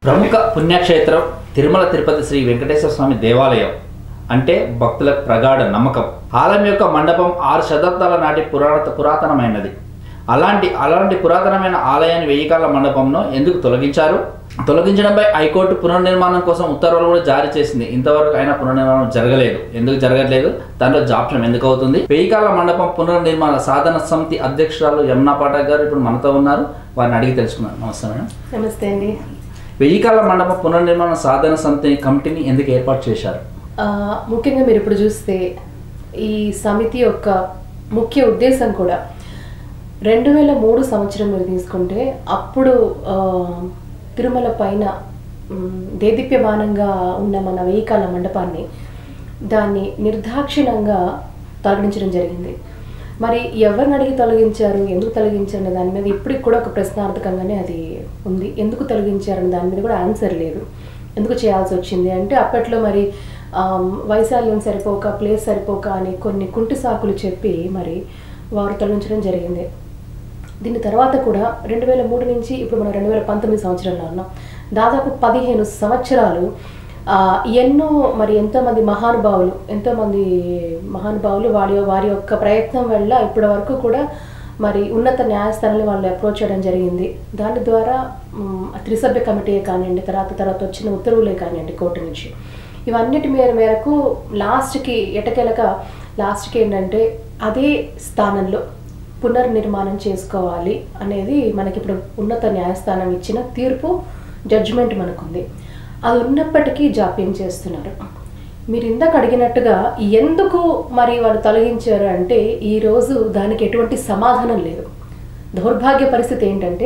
ప్రముఖ పుణ్యక్షేత్రం తిరుమల తిరుపతి శ్రీ వెంకటేశ్వర స్వామి దేవాలయం అంటే భక్తులకు ప్రగాఢ నమ్మకం ఆలయం యొక్క మండపం ఆరు శతాబ్దాల నాటి పురాణ పురాతనమైనది అలాంటి అలాంటి పురాతనమైన ఆలయాన్ని వెయ్యి కాల మండపంను ఎందుకు తొలగించారు తొలగించడంపై హైకోర్టు పునర్నిర్మాణం కోసం ఉత్తర్వులు కూడా జారీ చేసింది ఇంతవరకు అయినా పునర్నిర్మాణం జరగలేదు ఎందుకు జరగట్లేదు దాంట్లో జాప్యం ఎందుకు అవుతుంది వెయ్యి కాల మండపం పునర్నిర్మాణ సాధన సమితి అధ్యక్షురాలు యమునా పాఠక్ గారు ఇప్పుడు మనతో ఉన్నారు వారిని అడిగి తెలుసుకున్నాను నమస్తే మేడం నమస్తే అండి వెయ్యి కాల మండప పునర్నిర్మాణ సాధన సమితి కమిటీని ఎందుకు ఏర్పాటు చేశారు ఆ, ముఖ్యంగా మీరు ఇప్పుడు చూస్తే ఈ సమితి యొక్క ముఖ్య ఉద్దేశం కూడా రెండు వేల మూడు సంవత్సరం మీరు తీసుకుంటే అప్పుడు ఆ, తిరుమల పైన మ్, దేదీప్యమానంగా ఉన్న మన వెయ్యికాల మండపాన్ని దాన్ని నిర్దాక్షిణంగా తొలగించడం జరిగింది మరి ఎవరిని అడిగి తొలగించారు ఎందుకు తొలగించారు అనే దాని మీద ఇప్పటికి కూడా ఒక ప్రశ్నార్థకంగానే అది ఉంది ఎందుకు తొలగించారు అనే దాని మీద కూడా ఆన్సర్ లేదు ఎందుకు చేయాల్సి వచ్చింది అంటే అప్పట్లో మరి ఆమ్, వైశాల్యం సరిపోక ప్లేస్ సరిపోక అని కొన్ని కుంటి సాకులు చెప్పి మరి వారు తొలగించడం జరిగింది దీని తర్వాత కూడా రెండు వేల మూడు నుంచి ఇప్పుడు మనం రెండు వేల పంతొమ్మిది సంవత్సరంలో ఉన్నాం దాదాపు పదిహేను సంవత్సరాలు ఆ, ఎన్నో మరి ఎంతోమంది మహానుభావులు ఎంతోమంది మహానుభావులు వారి వారి యొక్క ప్రయత్నం వల్ల ఇప్పటి వరకు కూడా మరి ఉన్నత న్యాయస్థానాన్ని వాళ్ళు అప్రోచ్ చేయడం జరిగింది దాని ద్వారా మ్, త్రిసభ్య కమిటీ కానివ్వండి తర్వాత తర్వాత వచ్చిన ఉత్తర్వులే కానివ్వండి కోర్టు నుంచి ఇవన్నిటి మేర మేరకు లాస్ట్కి ఎటకెలక లాస్ట్కి ఏంటంటే అదే స్థానంలో పునర్నిర్మాణం చేసుకోవాలి అనేది మనకి ఇప్పుడు ఉన్నత న్యాయస్థానం ఇచ్చిన తీర్పు జడ్జిమెంట్ మనకుంది అది ఉన్నప్పటికీ జాప్యం చేస్తున్నారు మీరు ఇందాక అడిగినట్టుగా ఎందుకు మరి వాళ్ళు తొలగించారు అంటే ఈరోజు దానికి ఎటువంటి సమాధానం లేదు దౌర్భాగ్య పరిస్థితి ఏంటంటే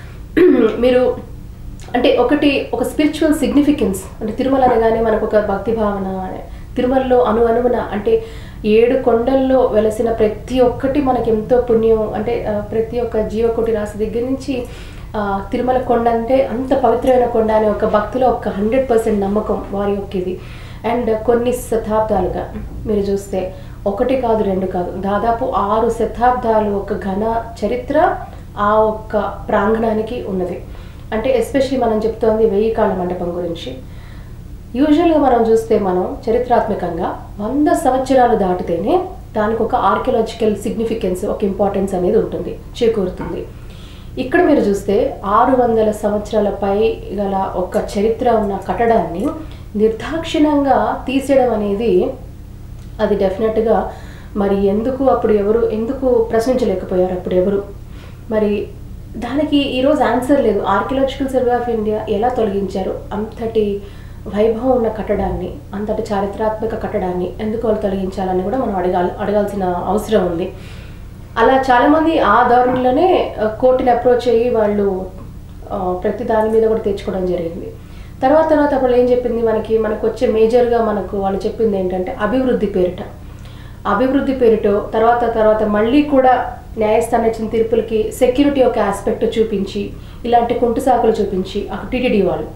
మీరు అంటే ఒకటి ఒక స్పిరిచువల్ సిగ్నిఫికెన్స్ అంటే తిరుమల అనగానే మనకు ఒక భక్తి భావన తిరుమలలో అను అనువున అంటే ఏడు కొండల్లో వెలసిన ప్రతి ఒక్కటి మనకి ఎంతో పుణ్యం అంటే ఆ, ప్రతి ఒక్క జీవకోటి రాశి దగ్గర నుంచి ఆ, తిరుమల కొండ అంటే అంత పవిత్రమైన కొండ అనే ఒక భక్తిలో ఒక హండ్రెడ్ పర్సెంట్ నమ్మకం వారి యొక్క ఇది అండ్ కొన్ని శతాబ్దాలుగా మీరు చూస్తే ఒకటి కాదు రెండు కాదు దాదాపు ఆరు శతాబ్దాలు ఒక ఘన చరిత్ర ఆ ఒక్క ప్రాంగణానికి ఉన్నది అంటే ఎస్పెషలీ మనం చెప్తోంది వెయ్యి కాళ్ళ మండపం గురించి యూజువల్గా మనం చూస్తే మనం చరిత్రాత్మకంగా వంద సంవత్సరాలు దాటితేనే దానికి ఒక ఆర్కియలాజికల్ సిగ్నిఫికెన్స్ ఒక ఇంపార్టెన్స్ అనేది ఉంటుంది చేకూరుతుంది ఇక్కడ మీరు చూస్తే ఆరు వందల సంవత్సరాల పై గల ఒక చరిత్ర ఉన్న కట్టడాన్ని నిర్దాక్షిణ్యంగా తీసేయడం అనేది అది డెఫినెట్గా మరి ఎందుకు అప్పుడు ఎవరు ఎందుకు ప్రశ్నించలేకపోయారు అప్పుడు ఎవరు మరి దానికి ఈరోజు ఆన్సర్ లేదు ఆర్కియలాజికల్ సర్వే ఆఫ్ ఇండియా ఎలా తొలగించారు అంతటి వైభవం ఉన్న కట్టడాన్ని అంతటి చారిత్రాత్మక కట్టడాన్ని ఎందుకు వాళ్ళు తొలగించాలని కూడా మనం అడగాలి అడగాల్సిన అవసరం ఉంది అలా చాలామంది ఆ ధోరణిలోనే ఆ, కోర్టుని అప్రోచ్ అయ్యి వాళ్ళు ఆ, ప్రతి దాని మీద కూడా తెచ్చుకోవడం జరిగింది తర్వాత తర్వాత అప్పుడు ఏం చెప్పింది మనకి మనకు వచ్చే మేజర్గా మనకు వాళ్ళు చెప్పింది ఏంటంటే అభివృద్ధి పేరిట అభివృద్ధి పేరిట తర్వాత తర్వాత మళ్ళీ కూడా న్యాయస్థానం ఇచ్చిన తీర్పులకి సెక్యూరిటీ ఒక ఆస్పెక్ట్ చూపించి ఇలాంటి కుంటు సాకులు చూపించి అక్కడ టీటీడీ వాళ్ళు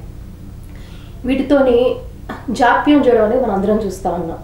వీటితోని జాప్యం చేయడం అనేది మనం అందరం చూస్తూ ఉన్నాం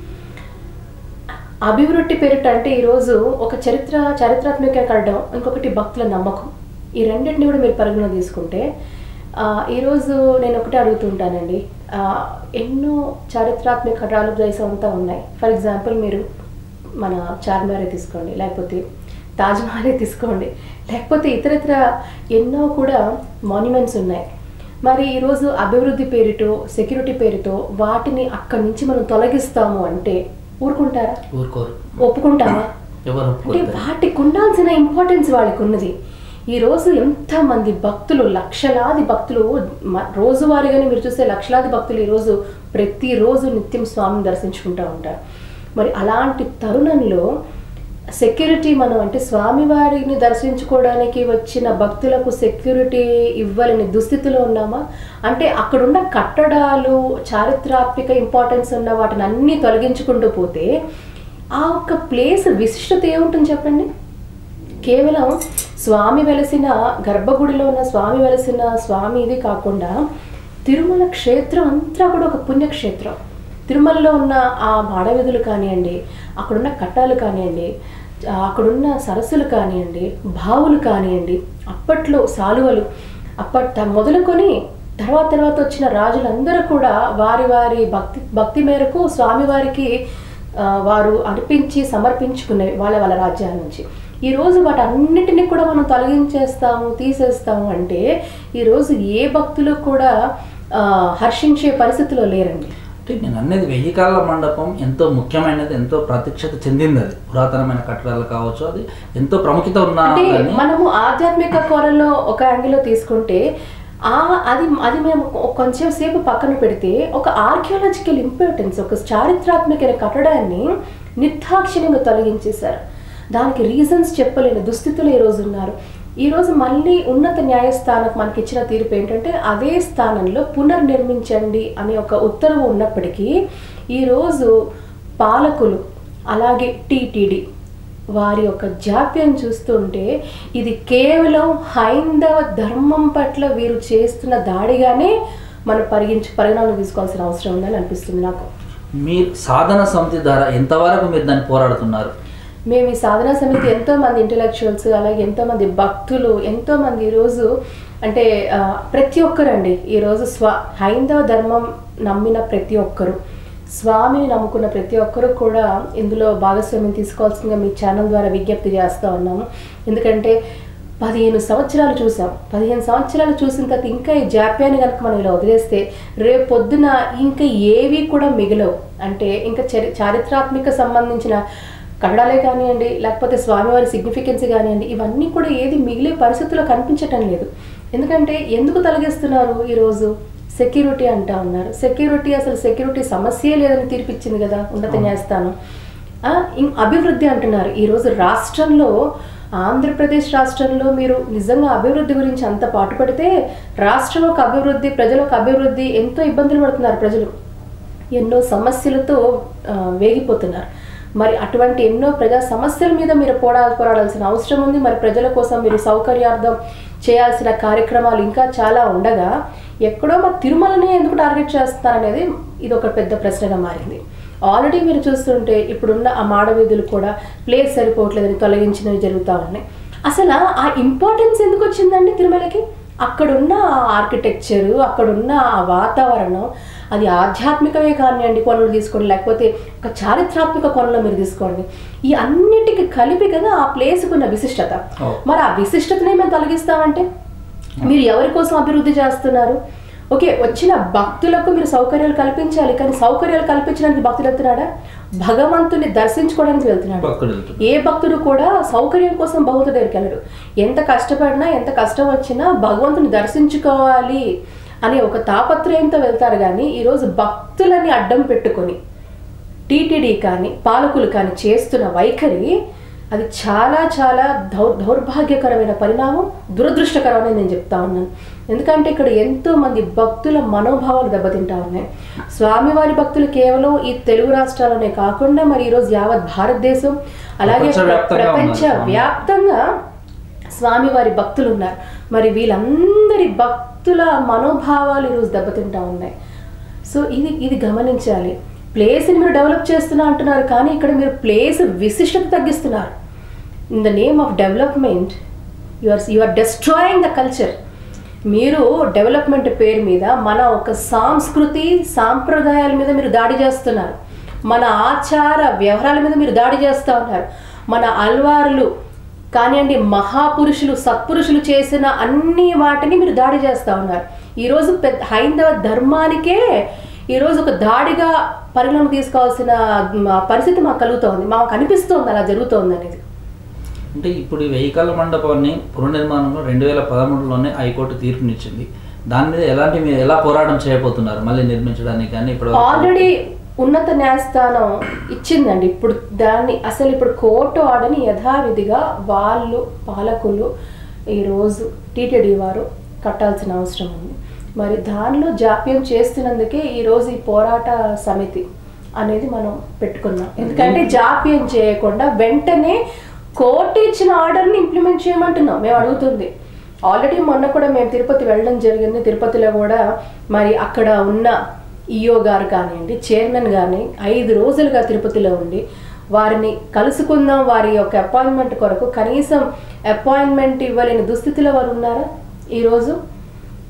అభివృద్ధి పేరిట అంటే ఈరోజు ఒక చరిత్ర చారిత్రాత్మక కట్టడం ఇంకొకటి భక్తుల నమ్మకం ఈ రెండింటిని కూడా మీరు పరిగణ తీసుకుంటే ఆ, ఈరోజు నేను ఒకటే అడుగుతుంటానండి ఆ, ఎన్నో చారిత్రాత్మక కట్టడాలు దేశం అంతా ఉన్నాయి ఫర్ ఎగ్జాంపుల్ మీరు మన చార్మినారే తీసుకోండి లేకపోతే తాజ్మహలే తీసుకోండి లేకపోతే ఇతరత్ర ఎన్నో కూడా మాన్యుమెంట్స్ ఉన్నాయి మరి ఈరోజు అభివృద్ధి పేరుతో సెక్యూరిటీ పేరుతో వాటిని అక్కడి నుంచి మనం తొలగిస్తాము అంటే ఊరుకుంటారా ఊరుకోరు ఒప్పుకుంటారా ఎవరు అంటే ఒప్పుకోరు వాటికి ఉండాల్సిన ఇంపార్టెన్స్ వాళ్ళకి ఉన్నది ఈ రోజు ఎంతమంది భక్తులు లక్షలాది భక్తులు మ- రోజువారీగానే మీరు చూస్తే లక్షలాది భక్తులు ఈరోజు ప్రతిరోజు నిత్యం స్వామిని దర్శించుకుంటూ ఉంటారు మరి అలాంటి తరుణంలో సెక్యూరిటీ మనం అంటే స్వామివారిని దర్శించుకోవడానికి వచ్చిన భక్తులకు సెక్యూరిటీ ఇవ్వాలని దుస్థితిలో ఉన్నామా అంటే అక్కడున్న కట్టడాలు చారిత్రాత్మక ఇంపార్టెన్స్ ఉన్న వాటిని అన్నీ తొలగించుకుంటూ పోతే ఆ ఒక్క ప్లేస్ విశిష్టత ఏముంటుంది చెప్పండి కేవలం స్వామి వెలసిన గర్భగుడిలో ఉన్న స్వామి వెలసిన స్వామి ఇది కాకుండా తిరుమల క్షేత్రం అంతా కూడా ఒక పుణ్యక్షేత్రం తిరుమలలో ఉన్న ఆ మాడవీధులు కానివ్వండి అక్కడున్న కట్టాలు కానివ్వండి ఆ అక్కడున్న సరస్సులు కానివ్వండి బావులు కానివ్వండి అప్పట్లో సాలువలు అప్పట్ మొదలుకొని తర్వాత తర్వాత వచ్చిన రాజులందరూ కూడా వారి వారి భక్తి భక్తి మేరకు స్వామివారికి ఆ, వారు అర్పించి సమర్పించుకునేవి వాళ్ళ వాళ్ళ రాజ్యాల నుంచి ఈ రోజు వాటి అన్నిటినీ కూడా మనం తొలగించేస్తాము తీసేస్తాము అంటే ఈరోజు ఏ భక్తులు కూడా ఆ, హర్షించే పరిస్థితిలో లేరండి అంటే నేను అనేది వెయ్యి కాళ్ళ మండపం ఎంతో ముఖ్యమైనది ఎంతో ప్రత్యక్షత చెందింది అది పురాతనమైన కట్టడాలు కావచ్చు అది ఎంతో ప్రాముఖ్యత ఉన్న అంటే దాన్ని మనము ఆధ్యాత్మిక కోణంలో ఒక యాంగిల్లో తీసుకుంటే ఆ అది అది మేము కొ- కొంచెం సేపు పక్కన పెడితే ఒక ఆర్కియాలజికల్ ఇంపార్టెన్స్ ఒక చారిత్రాత్మక కట్టడాన్ని నిర్దాక్షిణ్యంగా తొలగించేశారు దానికి రీజన్స్ చెప్పలేని దుస్థితులు ఈ రోజు ఉన్నారు ఈ రోజు మళ్ళీ ఉన్నత న్యాయస్థానం మనకి ఇచ్చిన తీర్పు ఏంటంటే అదే స్థానంలో పునర్నిర్మించండి అనే ఒక ఉత్తర్వు ఉన్నప్పటికీ ఈరోజు పాలకులు అలాగే టీటీడీ వారి యొక్క జాప్యం చూస్తుంటే ఇది కేవలం హైందవ ధర్మం పట్ల వీరు చేస్తున్న దాడిగానే మనం పరిగించి పరిగణన తీసుకోవాల్సిన అవసరం ఉందని అనిపిస్తుంది నాకు మీరు సాధన సమితి ద్వారా ఎంతవరకు మీరు దాన్ని పోరాడుతున్నారు మేము ఈ సాధనా సమితి ఎంతో మంది ఇంటలెక్చువల్స్ అలాగే ఎంతో మంది భక్తులు ఎంతో మంది ఈరోజు అంటే ఆ, ప్రతి ఒక్కరండి ఈరోజు స్వ హైందవ ధర్మం నమ్మిన ప్రతి ఒక్కరు స్వామిని నమ్ముకున్న ప్రతి ఒక్కరు కూడా ఇందులో భాగస్వామ్యం తీసుకోవాల్సిందిగా మీ ఛానల్ ద్వారా విజ్ఞప్తి చేస్తూ ఉన్నాము ఎందుకంటే పదిహేను సంవత్సరాలు చూసాం పదిహేను సంవత్సరాలు చూసిన తర్వాత ఇంకా ఈ జాప్యాన్ని కనుక మనం ఇలా వదిలేస్తే రేపు పొద్దున ఇంకా ఏవి కూడా మిగలవు అంటే ఇంకా చరి చారిత్రాత్మక సంబంధించిన కట్టడాలే కానివ్వండి లేకపోతే స్వామివారి సిగ్నిఫికెన్స్ కానివ్వండి ఇవన్నీ కూడా ఏది మిగిలే పరిస్థితుల్లో కనిపించటం లేదు ఎందుకంటే ఎందుకు తొలగిస్తున్నారు ఈరోజు సెక్యూరిటీ అంటా ఉన్నారు సెక్యూరిటీ అసలు సెక్యూరిటీ సమస్యే లేదని తీర్పిచ్చింది కదా ఉన్నత న్యాయస్థానం ఆ, ఇం- అభివృద్ధి అంటున్నారు ఈరోజు రాష్ట్రంలో ఆంధ్రప్రదేశ్ రాష్ట్రంలో మీరు నిజంగా అభివృద్ధి గురించి అంత పాటుపడితే రాష్ట్రం ఒక అభివృద్ధి ప్రజల ఒక అభివృద్ధి ఎంతో ఇబ్బందులు పడుతున్నారు ప్రజలు ఎన్నో సమస్యలతో ఆ, వేగిపోతున్నారు మరి అటువంటి ఎన్నో ప్రజా సమస్యల మీద మీరు పోరా పోరాడాల్సిన అవసరం ఉంది మరి ప్రజల కోసం మీరు సౌకర్యార్థం చేయాల్సిన కార్యక్రమాలు ఇంకా చాలా ఉండగా ఎక్కడో మా తిరుమలని ఎందుకు టార్గెట్ చేస్తున్నారనేది ఇది ఒక పెద్ద ప్రశ్నగా మారింది ఆల్రెడీ మీరు చూస్తుంటే ఇప్పుడున్న ఆ మాడవీధులు కూడా ప్లేస్ సరిపోవట్లేదని తొలగించినవి జరుగుతూ ఉన్నాయి అసలు ఆ ఇంపార్టెన్స్ ఎందుకు వచ్చిందండి తిరుమలకి అక్కడున్న ఆ ఆర్కిటెక్చరు అక్కడున్న ఆ వాతావరణం అది ఆధ్యాత్మికమే కానివ్వండి కొనలు తీసుకోండి లేకపోతే ఒక చారిత్రాత్మక కొనలో మీరు తీసుకోండి ఈ అన్నిటికీ కలిపి కదా ఆ ప్లేస్కి ఉన్న విశిష్టత ఓ. మరి ఆ విశిష్టతనే మేము తొలగిస్తామంటే మీరు ఎవరి కోసం అభివృద్ధి చేస్తున్నారు ఓకే వచ్చిన భక్తులకు మీరు సౌకర్యాలు కల్పించాలి కానీ సౌకర్యాలు కల్పించడానికి భక్తులు వెళ్తున్నాడా భగవంతుని దర్శించుకోవడానికి వెళ్తున్నాడు భక్తుడు వెళ్తున్నారు. ఏ భక్తుడు కూడా సౌకర్యం కోసం భగవంతుడి దగ్గరికి వెళ్ళడు ఎంత కష్టపడినా ఎంత కష్టం వచ్చినా భగవంతుని దర్శించుకోవాలి అనే ఒక తాపత్రయంతో వెళ్తారు కానీ ఈరోజు భక్తులని అడ్డం పెట్టుకొని టీటీడీ కానీ పాలకులు కానీ చేస్తున్న వైఖరి అది చాలా చాలా దౌ దౌర్భాగ్యకరమైన పరిణామం దురదృష్టకరమని నేను చెప్తా ఉన్నాను ఎందుకంటే ఇక్కడ ఎంతో మంది భక్తుల మనోభావాలు దెబ్బతింటా ఉన్నాయి స్వామివారి భక్తులు కేవలం ఈ తెలుగు రాష్ట్రాలనే కాకుండా మరి ఈరోజు యావత్ భారతదేశం అలాగే ప్రపంచవ్యాప్తంగా ఉన్నారు ప్రపంచ స్వామి. వ్యాప్తంగా స్వామివారి భక్తులు ఉన్నారు మరి వీళ్ళందరి భక్తుల మనోభావాలు ఈరోజు దెబ్బతింటా ఉన్నాయి సో ఇది ఇది గమనించాలి ప్లేస్ని మీరు డెవలప్ చేస్తున్నా అంటున్నారు కానీ ఇక్కడ మీరు ప్లేస్ విశిష్టత తగ్గిస్తున్నారు in the name of development you are you are destroying the culture మీరు డెవలప్మెంట్ పేరు మీద మన ఒక సాంస్కృతి సాంప్రదాయాల మీద మీరు దాడి చేస్తున్నారు మన ఆచార వ్యవహారాల మీద మీరు దాడి చేస్తూ ఉన్నారు మన అల్వారులు కానివ్వండి మహాపురుషులు సత్పురుషులు చేసిన అన్ని వాటిని మీరు దాడి చేస్తూ ఉన్నారు ఈరోజు పెద్ద హైందవ ధర్మానికే ఈరోజు ఒక దాడిగా పరిగణన తీసుకోవాల్సిన మ, పరిస్థితి మాకు కలుగుతోంది మాకు అనిపిస్తోంది అలా జరుగుతోంది అనేది అంటే ఇప్పుడు ఈ వెహికల్ మండపాన్ని పునర్నిర్మాణంలో రెండు వేల పదమూడులోనే హైకోర్టు తీర్పునిచ్చింది దాని మీద ఎలాంటి మీరు ఎలా పోరాటం చేయబోతున్నారు మళ్ళీ నిర్మించడానికి కానీ ఇప్పుడు ఆల్రెడీ ఉన్నత న్యాయస్థానం ఇచ్చిందండి ఇప్పుడు దాన్ని అసలు ఇప్పుడు కోర్టు ఆర్డర్ని యథావిధిగా వాళ్ళు పాలకులు ఈరోజు టీటీడీ వారు కట్టాల్సిన అవసరం ఉంది మరి దానిలో జాప్యం చేస్తున్నందుకే ఈరోజు ఈ పోరాట సమితి అనేది మనం పెట్టుకున్నాం ఎందుకంటే జాప్యం చేయకుండా వెంటనే కోర్టు ఇచ్చిన ఆర్డర్ని ఇంప్లిమెంట్ చేయమంటున్నాం మేము అడుగుతుంది ఆల్రెడీ మొన్న కూడా మేము తిరుపతి వెళ్ళడం జరిగింది తిరుపతిలో కూడా మరి అక్కడ ఉన్న ఈఓ గారు కానివ్వండి చైర్మన్ కానీ ఐదు రోజులుగా తిరుపతిలో ఉండి వారిని కలుసుకుందాం వారి యొక్క అపాయింట్మెంట్ కొరకు కనీసం అపాయింట్మెంట్ ఇవ్వలేని దుస్థితిలో వారు ఉన్నారా ఈరోజు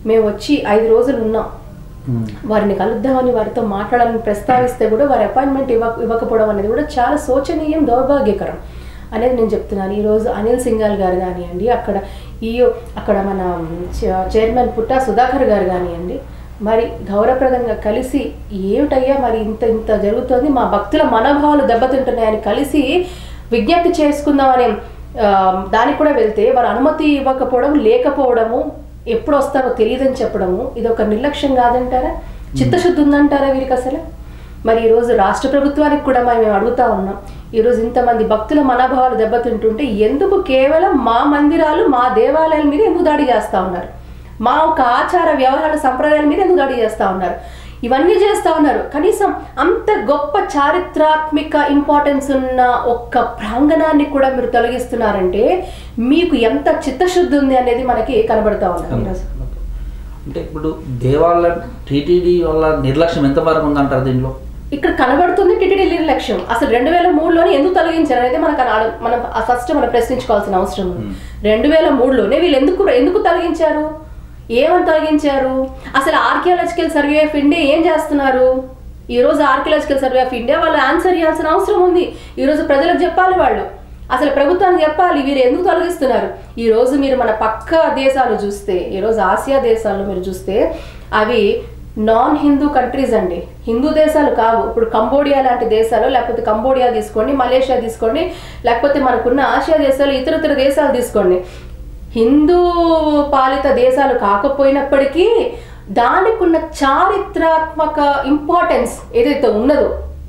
మేము వచ్చి ఐదు రోజులు ఉన్నాం ఉమ్. వారిని కలుద్దామని వారితో మాట్లాడాలని ప్రస్తావిస్తే కూడా వారి అపాయింట్మెంట్ ఇవ్వ ఇవ్వకపోవడం అనేది కూడా చాలా శోచనీయం దౌర్భాగ్యకరం అనేది నేను చెప్తున్నాను ఈరోజు అనిల్ సింగాల్ గారు కానివ్వండి అక్కడ ఈ అక్కడ మన చ- చైర్మన్ పుట్టా సుధాకర్ గారు కానివ్వండి మరి గౌరవప్రదంగా కలిసి ఏమిటయ్యా మరి ఇంత ఇంత జరుగుతోంది మా భక్తుల మనోభావాలు దెబ్బతింటున్నాయని కలిసి విజ్ఞప్తి చేసుకుందామనే ఆ, దానికి కూడా వెళ్తే వారు అనుమతి ఇవ్వకపోవడం లేకపోవడము ఎప్పుడు వస్తారో తెలియదని చెప్పడము ఇది ఒక నిర్లక్ష్యం కాదంటారా చిత్తశుద్ధి ఉందంటారా వీరికి అసలు మరి ఈరోజు రాష్ట్ర ప్రభుత్వానికి కూడా మరి మేము అడుగుతా ఉన్నాం ఈరోజు ఇంతమంది భక్తుల మనోభావాలు దెబ్బతింటుంటే ఎందుకు కేవలం మా మందిరాలు మా దేవాలయాల మీద ఎందుకు దాడి చేస్తా ఉన్నారు మా ఒక ఆచార వ్యవహార సంప్రదాయాల మీద ఎందుకు దాడి చేస్తా ఉన్నారు ఇవన్నీ చేస్తా ఉన్నారు కనీసం అంత గొప్ప చారిత్రాత్మిక ఇంపార్టెన్స్ ఉన్న ఒక్క ప్రాంగణాన్ని కూడా మీరు తొలగిస్తున్నారంటే మీకు ఎంత చిత్తశుద్ధి ఉంది అనేది మనకి కనబడతా ఉన్నది ఈరోజు. అంటే ఇప్పుడు దేవాలయం టీటీడీ వల్ల నిర్లక్ష్యం ఎంతవరకు ఉందంటారు దీనిలో ఇక్కడ కనబడుతుంది టిటిడి నిర్లక్ష్యం అసలు రెండు వేల మూడులోనే ఎందుకు తొలగించారు అనేది మనకు అన- మనం ఫస్ట్ మనం ప్రశ్నించుకోవాల్సిన అవసరం ఉంది రెండు వేల మూడులోనే వీళ్ళు ఎందుకు ఎందుకు తొలగించారు ఏమని తొలగించారు అసలు ఆర్కియాలజికల్ సర్వే ఆఫ్ ఇండియా ఏం చేస్తున్నారు ఈ రోజు ఆర్కియాలజికల్ సర్వే ఆఫ్ ఇండియా వాళ్ళు ఆన్సర్ చేయాల్సిన అవసరం ఉంది ఈ రోజు ప్రజలకు చెప్పాలి వాళ్ళు అసలు ప్రభుత్వానికి చెప్పాలి వీరు ఎందుకు తొలగిస్తున్నారు ఈ రోజు మీరు మన పక్క దేశాలు చూస్తే ఈ రోజు ఆసియా దేశాల్లో మీరు చూస్తే అవి నాన్ హిందూ కంట్రీస్ అండి హిందూ దేశాలు కావు ఇప్పుడు కంబోడియా లాంటి దేశాలు లేకపోతే కంబోడియా తీసుకోండి మలేషియా తీసుకోండి లేకపోతే మనకున్న ఆసియా దేశాలు ఇతర ఇతర దేశాలు తీసుకోండి హిందూ పాలిత దేశాలు కాకపోయినప్పటికీ దానికి ఉన్న చారిత్రాత్మక ఇంపార్టెన్స్ ఏదైతే ఉన్నదో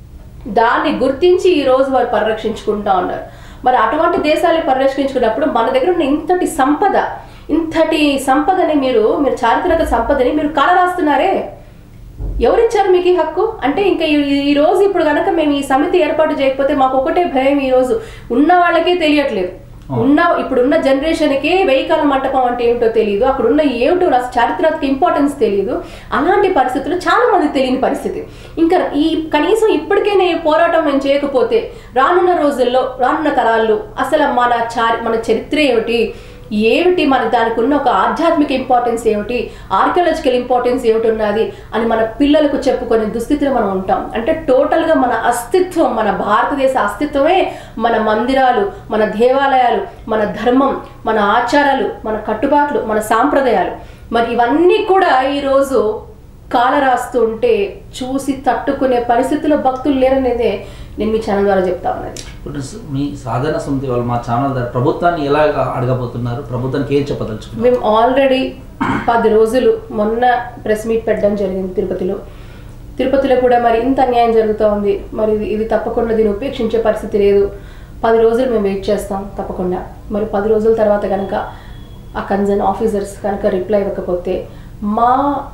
దాన్ని గుర్తించి ఈ రోజు వారు పరిరక్షించుకుంటా ఉన్నారు మరి అటువంటి దేశాలు పరిరక్షించుకున్నప్పుడు మన దగ్గర ఉన్న ఇంతటి సంపద ఇంతటి సంపదని మీరు మీరు చారిత్రక సంపదని మీరు కాలరాస్తున్నారే ఎవరిచ్చారు మీకు ఈ హక్కు అంటే ఇంకా ఈ- ఈ రోజు ఇప్పుడు కనుక మేము ఈ సమితి ఏర్పాటు చేయకపోతే మాకు ఒకటే భయం ఈ రోజు ఉన్న వాళ్ళకే తెలియట్లేదు ఉన్న ఇప్పుడున్న జనరేషన్కి వెయ్యికాల మంటపం అంటే ఏమిటో తెలియదు అక్కడ ఉన్న ఏమిటో అసలు చారిత్రాత్మక ఇంపార్టెన్స్ తెలియదు అలాంటి పరిస్థితులు చాలా మంది తెలియని పరిస్థితి ఇంకా ఈ కనీసం ఇప్పటికైనా ఈ పోరాటం మేము చేయకపోతే రానున్న రోజుల్లో రానున్న తరాల్లో అసలు మన చారి మన చరిత్ర ఏమిటి ఏమిటి మన దానికి ఉన్న ఒక ఆధ్యాత్మిక ఇంపార్టెన్స్ ఏమిటి ఆర్కియాలజికల్ ఇంపార్టెన్స్ ఏమిటి ఉన్నది అని మన పిల్లలకు చెప్పుకునే దుస్థితిలో మనం ఉంటాం అంటే టోటల్గా మన అస్తిత్వం మన భారతదేశ అస్తిత్వమే మన మందిరాలు మన దేవాలయాలు మన ధర్మం మన ఆచారాలు మన కట్టుబాట్లు మన సాంప్రదాయాలు మరి ఇవన్నీ కూడా ఈరోజు కాల రాస్తూ ఉంటే చూసి తట్టుకునే పరిస్థితిలో భక్తులు లేరనేదే నేను మీ ఛానల్ ద్వారా చెప్తా ఉన్నది ఇప్పుడు స- మీ సాధారణ సమితి వాళ్ళు మా ఛానల్ ద్వారా ప్రభుత్వాన్ని ఎలా అడగబోతున్నారు ప్రభుత్వానికి ఏం చెప్పదలుచుకున్నారు మేము ఆల్రెడీ పది రోజులు మొన్న ప్రెస్ మీట్ పెట్టడం జరిగింది తిరుపతిలో తిరుపతిలో కూడా మరి ఇంత అన్యాయం జరుగుతూ ఉంది మరి ఇది ఇది తప్పకుండా దీన్ని ఉపేక్షించే పరిస్థితి లేదు పది రోజులు మేము వెయిట్ చేస్తాం తప్పకుండా మరి పది రోజుల తర్వాత కనుక ఆ కన్సర్న్ ఆఫీసర్స్ కనుక రిప్లై ఇవ్వకపోతే మా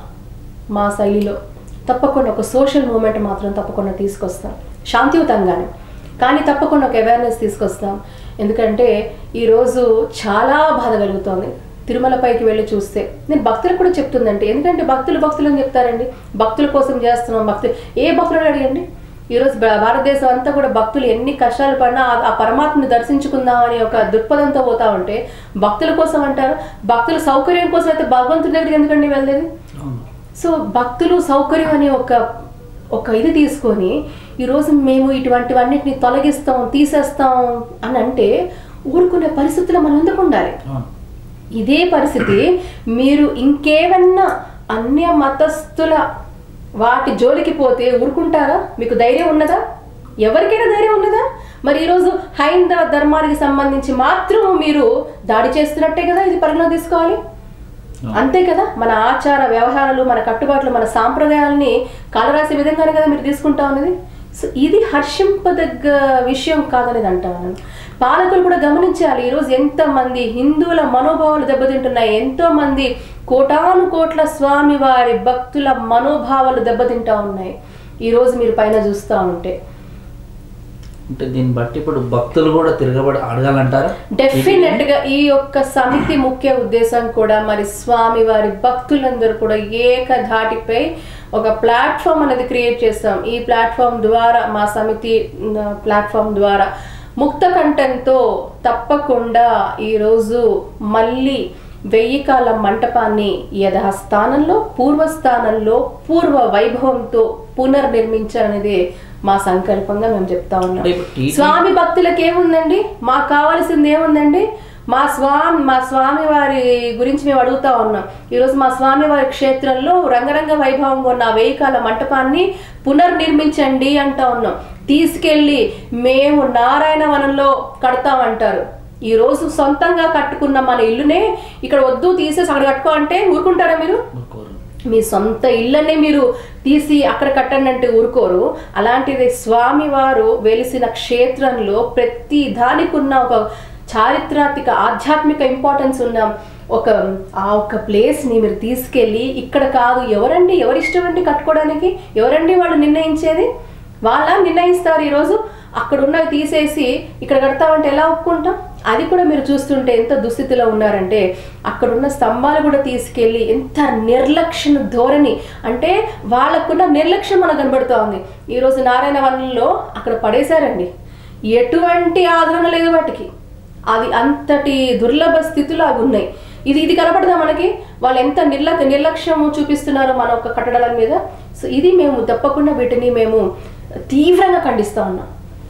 మా శైలిలో తప్పకుండా ఒక సోషల్ మూమెంట్ మాత్రం తప్పకుండా తీసుకొస్తాం శాంతియుతంగానే కానీ తప్పకుండా ఒక అవేర్నెస్ తీసుకొస్తాం ఎందుకంటే ఈరోజు చాలా బాధ కలుగుతోంది తిరుమల పైకి వెళ్ళి చూస్తే నేను భక్తులకు కూడా చెప్తుందంటే ఎందుకంటే భక్తులు భక్తులు అని చెప్తారండి భక్తుల కోసం చేస్తున్నాం భక్తులు ఏ భక్తులను అడిగండి ఈరోజు భా- భారతదేశం అంతా కూడా భక్తులు ఎన్ని కష్టాలు పడినా ఆ- ఆ పరమాత్మని దర్శించుకుందాం అనే ఒక దృక్పథంతో పోతా ఉంటే భక్తుల కోసం అంటారు భక్తుల సౌకర్యం కోసం అయితే భగవంతుడి దగ్గరికి ఎందుకండి వెళ్ళేది అవును సో భక్తులు సౌకర్యం అనే ఒక ఒక ఇది తీసుకొని ఈరోజు మేము ఇటువంటివన్నిటిని తొలగిస్తాం తీసేస్తాం అని అంటే ఊరుకునే పరిస్థితుల్లో మనం ఎందుకు ఉండాలి అవును ఇదే పరిస్థితి మీరు ఇంకేమన్నా అన్య మతస్థుల వాటి జోలికి పోతే ఊరుకుంటారా మీకు ధైర్యం ఉన్నదా ఎవరికైనా ధైర్యం ఉన్నదా మరి ఈరోజు హైందవ ధర్మానికి సంబంధించి మాత్రం మీరు దాడి చేస్తున్నట్టే కదా ఇది పరిగణలో తీసుకోవాలి అంతే కదా మన ఆచార వ్యవహారాలు మన కట్టుబాట్లు మన సాంప్రదాయాలని కాలరాసే విధంగానే కదా మీరు తీసుకుంటా ఉన్నది సో ఇది హర్షింపదగ్గ విషయం కాదనేది అంటాను నేను పాలకులు కూడా గమనించాలి ఈరోజు ఎంతమంది హిందువుల మనోభావాలు దెబ్బతింటున్నాయి ఎంతో మంది కోటాను కోట్ల స్వామి వారి భక్తుల మనోభావాలు దెబ్బతింటా ఉన్నాయి ఈరోజు మీరు పైన చూస్తూ ఉంటే అంటే దీన్ని బట్టి ఇప్పుడు భక్తులు కూడా తిరగబడి అడగాలంటారా డెఫినెట్ గా ఈ యొక్క సమితి ముఖ్య ఉద్దేశం కూడా మరి స్వామి వారి భక్తులందరూ కూడా ఏక ధాటిపై ఒక ప్లాట్ఫామ్ అనేది క్రియేట్ చేస్తాం ఈ ప్లాట్ఫామ్ ద్వారా మా సమితి ప్లాట్ఫామ్ ద్వారా ముక్త కంఠంతో తప్పకుండా ఈరోజు మళ్ళీ వెయ్యి కాల మంటపాన్ని యథాస్థానంలో పూర్వస్థానంలో పూర్వ వైభవంతో పునర్నిర్మించాలనేదే మా సంకల్పంగా మేము చెప్తా ఉన్నాం అంటే ఇప్పుడు టీటీ స్వామి భక్తులకు ఏముందండి మాకు కావాల్సింది ఏముందండి మా స్వామి మా స్వామి వారి గురించి మేము అడుగుతా ఉన్నాం ఈరోజు మా స్వామి వారి క్షేత్రంలో రంగరంగ వైభవంగా ఉన్న ఆ వెయ్యి కాల మంటపాన్ని పునర్నిర్మించండి అంటా ఉన్నాం తీసుకెళ్ళి మేము నారాయణ వనంలో కడతామంటారు ఈ రోజు సొంతంగా కట్టుకున్న మన ఇల్లునే ఇక్కడ వద్దు తీసేసి అక్కడ కట్టుకో అంటే ఊరుకుంటారా మీరు ఊరుకోరు. మీ సొంత ఇళ్ళనే మీరు తీసి అక్కడ కట్టండి అంటే ఊరుకోరు అలాంటిది స్వామివారు వెలిసిన క్షేత్రంలో ప్రతి దానికి ఉన్న ఒక చారిత్రాత్మక ఆధ్యాత్మిక ఇంపార్టెన్స్ ఉన్న ఒక ఆ ఒక ప్లేస్ని మీరు తీసుకెళ్ళి ఇక్కడ కాదు ఎవరండి ఎవరిష్టం అండి కట్టుకోవడానికి ఎవరండి వాళ్ళు నిర్ణయించేది వాళ్ళ నిర్ణయిస్తారు ఈరోజు అక్కడ ఉన్నవి తీసేసి ఇక్కడ కడతామంటే ఎలా ఒప్పుకుంటాం అది కూడా మీరు చూస్తుంటే ఎంత దుస్థితిలో ఉన్నారంటే అక్కడ ఉన్న స్తంభాలు కూడా తీసుకెళ్ళి ఎంత నిర్లక్ష్య ధోరణి అంటే వాళ్ళకున్న నిర్లక్ష్యం మనకు కనబడుతూ ఉంది ఈరోజు నారాయణ వనంలో అక్కడ పడేశారండి ఎటువంటి ఆదరణ లేదు వాటికి అది అంతటి దుర్లభ స్థితిలో అవి ఉన్నాయి ఇది ఇది కనపడదా మనకి వాళ్ళు ఎంత నిర్లక్ నిర్లక్ష్యము చూపిస్తున్నారో మన ఒక కట్టడాల మీద సో ఇది మేము తప్పకుండా వీటిని మేము తీవ్రంగా ఖండిస్తా ఉన్నాం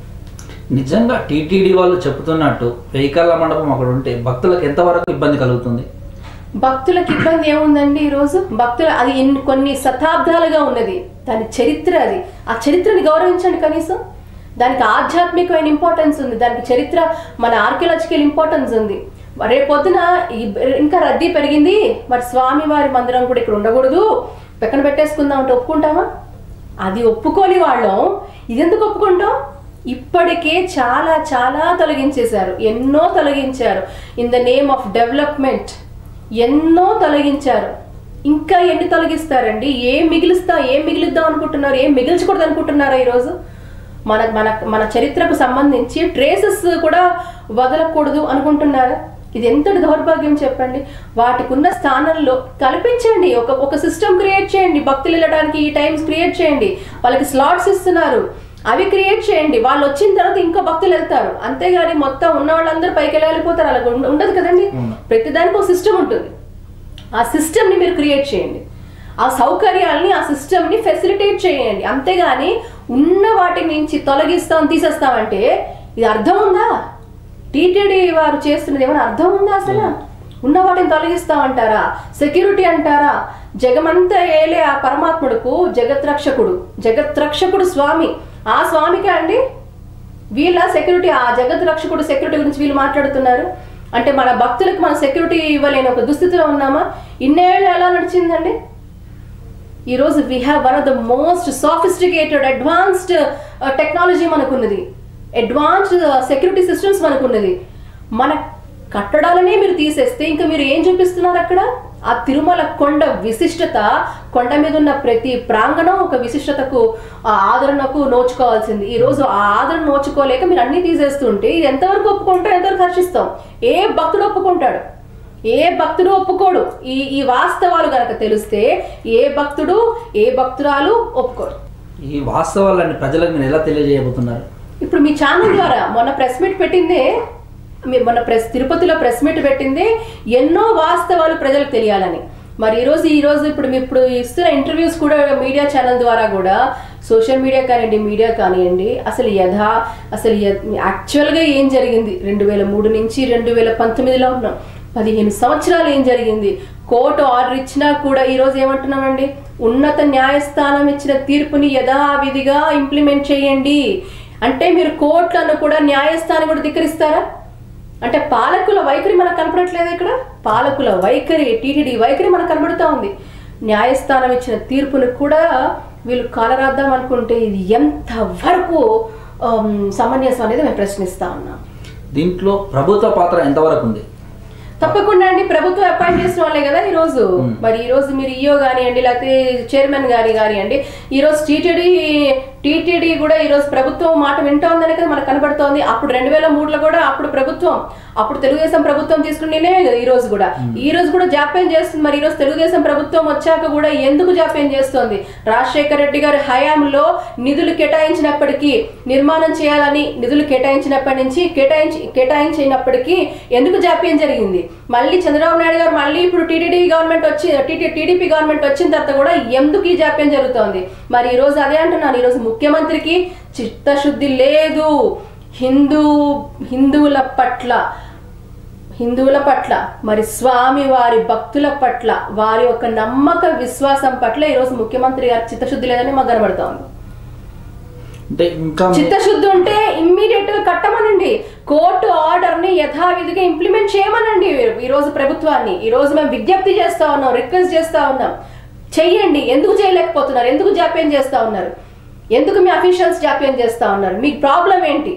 నిజంగా టీటీడీ వాళ్ళు చెప్తున్నట్టు వెహికల్ల మండపం అక్కడ ఉంటే భక్తులకు ఎంతవరకు ఇబ్బంది కలుగుతుంది భక్తులకు ఇబ్బంది ఏముందండి ఈరోజు భక్తుల అది ఎన్ని కొన్ని శతాబ్దాలుగా ఉన్నది దాని చరిత్ర అది ఆ చరిత్రని గౌరవించండి కనీసం దానికి ఆధ్యాత్మికమైన ఇంపార్టెన్స్ ఉంది దానికి చరిత్ర మన ఆర్కియలాజికల్ ఇంపార్టెన్స్ ఉంది రేపొద్దున ఈ- ఇంకా రద్దీ పెరిగింది మరి స్వామి వారి మందిరం కూడా ఇక్కడ ఉండకూడదు పక్కన పెట్టేసుకుందాం అంటే ఒప్పుకుంటామా అది ఒప్పుకోని వాళ్ళం ఇదెందుకు ఒప్పుకుంటాం ఇప్పటికే చాలా చాలా తొలగించేశారు ఎన్నో తొలగించారు in the name of development ఎన్నో తొలగించారు ఇంకా ఎన్ని తొలగిస్తారండి ఏం మిగిలిస్తా ఏం మిగిలిద్దాం అనుకుంటున్నారు ఏం మిగిల్చకూడదు అనుకుంటున్నారా ఈరోజు మన మన మన చరిత్రకు సంబంధించి ట్రేసెస్ కూడా వదలకూడదు అనుకుంటున్నారా ఇది ఎంతటి దౌర్భాగ్యం చెప్పండి వాటికి ఉన్న స్థానంలో కల్పించండి ఒక ఒక సిస్టమ్ క్రియేట్ చేయండి భక్తులు వెళ్ళడానికి ఈ టైమ్స్ క్రియేట్ చేయండి వాళ్ళకి స్లాట్స్ ఇస్తున్నారు అవి క్రియేట్ చేయండి వాళ్ళు వచ్చిన తర్వాత ఇంకో భక్తులు వెళ్తారు అంతేగాని మొత్తం ఉన్న వాళ్ళందరూ పైకి వెళ్ళి వెళ్ళిపోతారు అలా ఉండ- ఉండదు కదండి అవును. ప్రతిదానికి ఒక సిస్టమ్ ఉంటుంది ఆ సిస్టమ్ని మీరు క్రియేట్ చేయండి ఆ సౌకర్యాల్ని ఆ సిస్టమ్ని ఫెసిలిటేట్ చేయండి అంతేగాని ఉన్న వాటి నుంచి తొలగిస్తాం తీసేస్తామంటే ఇది అర్థం ఉందా టీటీడీ వారు చేస్తున్నది ఏమైనా అర్థం ఉందా అసలు ఉన్న వాటిని తొలగిస్తామంటారా సెక్యూరిటీ అంటారా జగమంతా ఏలే ఆ పరమాత్ముడుకు జగత్రక్షకుడు జగత్రక్షకుడు స్వామి ఆ స్వామికే అండి వీళ్ళ సెక్యూరిటీ ఆ జగత్ రక్షకుడు సెక్యూరిటీ గురించి వీళ్ళు మాట్లాడుతున్నారు అంటే మన భక్తులకు మన సెక్యూరిటీ ఇవ్వలేని ఒక దుస్థితిలో ఉన్నామా ఇన్నేళ్ళు ఎలా నడిచిందండి ఈరోజు we have one of the most sophisticated advanced technology మనకున్నది అడ్వాన్స్డ్ సెక్యూరిటీ సిస్టమ్స్ మనకున్నది మన కట్టడాలనే మీరు తీసేస్తే ఇంకా మీరు ఏం చూపిస్తున్నారు అక్కడ ఆ తిరుమల కొండ విశిష్టత కొండ మీద ఉన్న ప్రతి ప్రాంగణం ఒక విశిష్టతకు ఆ ఆదరణకు నోచుకోవాల్సింది ఈ రోజు ఆ ఆదరణ నోచుకోలేక మీరు అన్ని తీసేస్తుంటే ఇది ఎంతవరకు ఒప్పుకుంటాం ఎంతవరకు హర్షిస్తాం ఏ భక్తుడు ఒప్పుకుంటాడు ఏ భక్తుడు ఒప్పుకోడు ఈ ఈ వాస్తవాలు గనక తెలిస్తే ఏ భక్తుడు ఏ భక్తురాలు ఒప్పుకోరు ఈ వాస్తవాలన్నీ ప్రజలకు మీరు ఎలా తెలియజేయబోతున్నారు ఇప్పుడు మీ ఛానల్ ద్వారా మొన్న ప్రెస్ మీట్ పెట్టిందే మీ మొన్న ప్రెస్ తిరుపతిలో ప్రెస్ మీట్ పెట్టిందే ఎన్నో వాస్తవాలు ప్రజలకు తెలియాలని మరి ఈరోజు ఈ రోజు ఇప్పుడు మీ ఇప్పుడు ఇస్తున్న ఇంటర్వ్యూస్ కూడా మీడియా ఛానల్ ద్వారా కూడా సోషల్ మీడియా కానివ్వండి మీడియా కానివ్వండి అసలు యథా అసలు యాక్చువల్గా ఏం జరిగింది రెండు వేల మూడు నుంచి రెండు వేల పంతొమ్మిదిలో ఉన్నాం పదిహేను సంవత్సరాలు ఏం జరిగింది కోర్టు ఆర్డర్ ఇచ్చినా కూడా ఈ రోజు ఏమంటున్నామండి ఉన్నత న్యాయస్థానం ఇచ్చిన తీర్పుని యథావిధిగా ఇంప్లిమెంట్ చేయండి అంటే మీరు కోర్టులను కూడా న్యాయస్థానం కూడా ధిక్కరిస్తారా అంటే పాలకుల వైఖరి మనకు కనపడట్లేదు ఇక్కడ పాలకుల వైఖరి టీటీడీ వైఖరి మనకు కనబడుతూ ఉంది న్యాయస్థానం ఇచ్చిన తీర్పును కూడా వీళ్ళు కాలరాద్దాం అనుకుంటే ఇది ఎంత వరకు ఆమ్, సమంజసం అనేది మేము ప్రశ్నిస్తా ఉన్నాం దీంట్లో ప్రభుత్వ పాత్ర ఎంతవరకు ఉంది తప్పకుండా అండి ప్రభుత్వం అపాయింట్ చేసిన వాళ్ళే కదా ఈ రోజు మరి ఈ రోజు మీరు ఈఓ కానివ్వండి లేకపోతే చైర్మన్ గాని కానివ్వండి ఈ రోజు టీటీడీ టీటీడీ టీటీడీ కూడా ఈ రోజు ప్రభుత్వం మాట వింటోందని కదా మనకు కనబడుతోంది అప్పుడు రెండు వేల మూడులో కూడా అప్పుడు ప్రభుత్వం అప్పుడు తెలుగుదేశం ప్రభుత్వం తీసుకుని నిర్ణయమే కదా ఈ రోజు కూడా ఈ రోజు కూడా జాప్యం చేస్తుంది మరి ఈ రోజు తెలుగుదేశం ప్రభుత్వం వచ్చాక కూడా ఎందుకు జాప్యం చేస్తోంది రాజశేఖర రెడ్డి గారి హయాంలో నిధులు కేటాయించినప్పటికీ నిర్మాణం చేయాలని నిధులు కేటాయించినప్పటి నుంచి కేటాయించి కేటాయించినప్పటికీ ఎందుకు జాప్యం జరిగింది మళ్ళీ చంద్రబాబు నాయుడు గారు మళ్ళీ ఇప్పుడు టీటీడీ గవర్నమెంట్ వచ్చి టీటీ టీడీపీ గవర్నమెంట్ వచ్చిన తర్వాత కూడా ఎందుకు ఈ జాప్యం జరుగుతోంది మరి ఈ రోజు అదే అంటున్నాను ఈ రోజు ముఖ్యమంత్రికి చిత్తశుద్ధి లేదు హిందూ హిందువుల పట్ల హిందువుల పట్ల మరి స్వామి వారి భక్తుల పట్ల వారి యొక్క నమ్మక విశ్వాసం పట్ల ఈరోజు ముఖ్యమంత్రి గారి చిత్తశుద్ధి లేదని మాకు కనబడుతోంది అంటే ఇంకా మీ- చిత్తశుద్ధి ఉంటే ఇమ్మీడియట్ గా కట్టమనండి కోర్టు ఆర్డర్ ని యథావిధిగా ఇంప్లిమెంట్ చేయమనండి ఈ రోజు ప్రభుత్వాన్ని ఈ రోజు మేము విజ్ఞప్తి చేస్తా ఉన్నాం రిక్వెస్ట్ చేస్తా ఉన్నాం చెయ్యండి ఎందుకు చేయలేకపోతున్నారు ఎందుకు జాప్యం చేస్తా ఉన్నారు ఎందుకు మీ అఫీషియల్స్ జాప్యం చేస్తా ఉన్నారు మీకు ప్రాబ్లం ఏంటి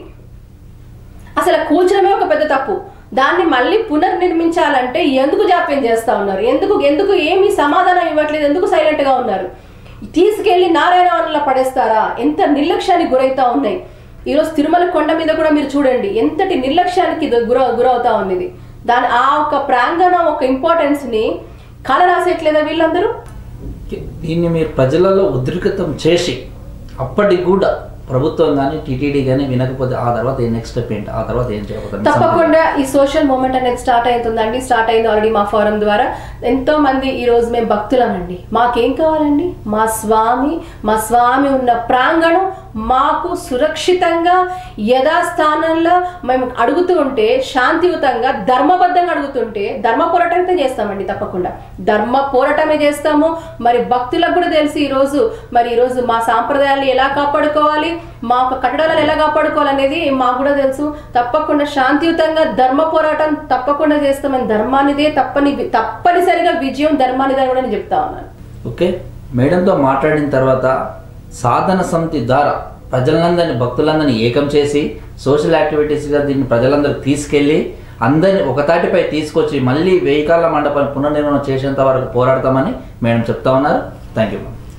అసలు కూల్చడమే ఒక పెద్ద తప్పు దాన్ని మళ్ళీ పునర్నిర్మించాలంటే ఎందుకు జాప్యం చేస్తా ఉన్నారు ఎందుకు ఎందుకు ఏమీ సమాధానం ఇవ్వట్లేదు ఎందుకు సైలెంట్ గా ఉన్నారు తీసుకెళ్లి నారాయణవనంలో పడేస్తారా ఎంత నిర్లక్ష్యానికి గురైతా ఉన్నాయి ఈరోజు తిరుమల కొండ మీద కూడా మీరు చూడండి ఎంతటి నిర్లక్ష్యానికి ఇది గుర గురవుతా ఉంది ఇది దాని ఆ ఒక ప్రాంగణం ఒక ఇంపార్టెన్స్ ని కళ రాసేట్లేదా వీళ్ళందరూ దీన్ని మీరు ప్రజలలో ఉద్రిక్తం చేసి అప్పటికి కూడా ప్రభుత్వం కానీ టీటీడీ కానీ వినకపోతే ఆ తర్వాత ఏం నెక్స్ట్ స్టెప్ ఏంటి ఆ తర్వాత ఏం చేయబోతారు తప్పకుండా ఈ సోషల్ మూమెంట్ అనేది స్టార్ట్ అవుతుందండి స్టార్ట్ అయింది ఆల్రెడీ మా ఫోరం ద్వారా ఎంతో మంది ఈ రోజు మేము భక్తులమండి మాకేం కావాలండి మా స్వామి మా స్వామి ఉన్న ప్రాంగణం మాకు సురక్షితంగా యథాస్థానంలో మేము అడుగుతూ ఉంటే శాంతియుతంగా ధర్మబద్ధంగా అడుగుతుంటే ధర్మ పోరాటంతో చేస్తామండి తప్పకుండా ధర్మ పోరాటమే చేస్తాము మరి భక్తులకు కూడా తెలిసి ఈరోజు మరి ఈరోజు మా సాంప్రదాయాన్ని ఎలా కాపాడుకోవాలి మా యొక్క కట్టడాలను ఎలా కాపాడుకోవాలనేది మాకు కూడా తెలుసు తప్పకుండా శాంతియుతంగా ధర్మ పోరాటం తప్పకుండా చేస్తామని ధర్మానిదే తప్పని తప్పనిసరిగా విజయం ధర్మానిదే కూడా నేను చెప్తా ఉన్నాను ఓకే మేడంతో మాట్లాడిన తర్వాత సాధన సమితి ద్వారా ప్రజలందరినీ భక్తులందరినీ ఏకం చేసి సోషల్ యాక్టివిటీస్గా దీన్ని ప్రజలందరూ తీసుకెళ్ళి అందరిని ఒకతాటిపై తీసుకొచ్చి మళ్ళీ వెయ్యికాళ్ళ మండపాన్ని పునర్నిర్మాణం చేసేంత వరకు పోరాడతామని మేడం చెప్తా ఉన్నారు థ్యాంక్ యూ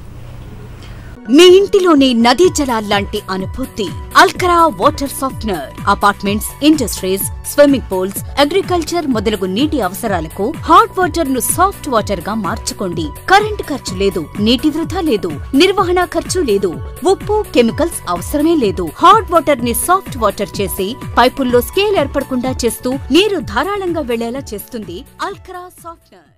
మీ ఇంటిలోని నదీ జలాల్లాంటి అనుభూతి అల్కరా water softener apartments industries swimming pools agriculture మొదలగు నీటి అవసరాలకు హాట్ వాటర్ ను సాఫ్ట్ వాటర్ గా మార్చుకోండి కరెంట్ ఖర్చు లేదు నీటి వృధా లేదు నిర్వహణ ఖర్చు లేదు ఉప్పు కెమికల్స్ అవసరమే లేదు హాట్ వాటర్ ని సాఫ్ట్ వాటర్ చేసి పైపుల్లో స్కేల్ ఏర్పడకుండా చేస్తూ నీరు ధారాళంగా వెళ్లేలా చేస్తుంది అల్కరా సాఫ్ట్నర్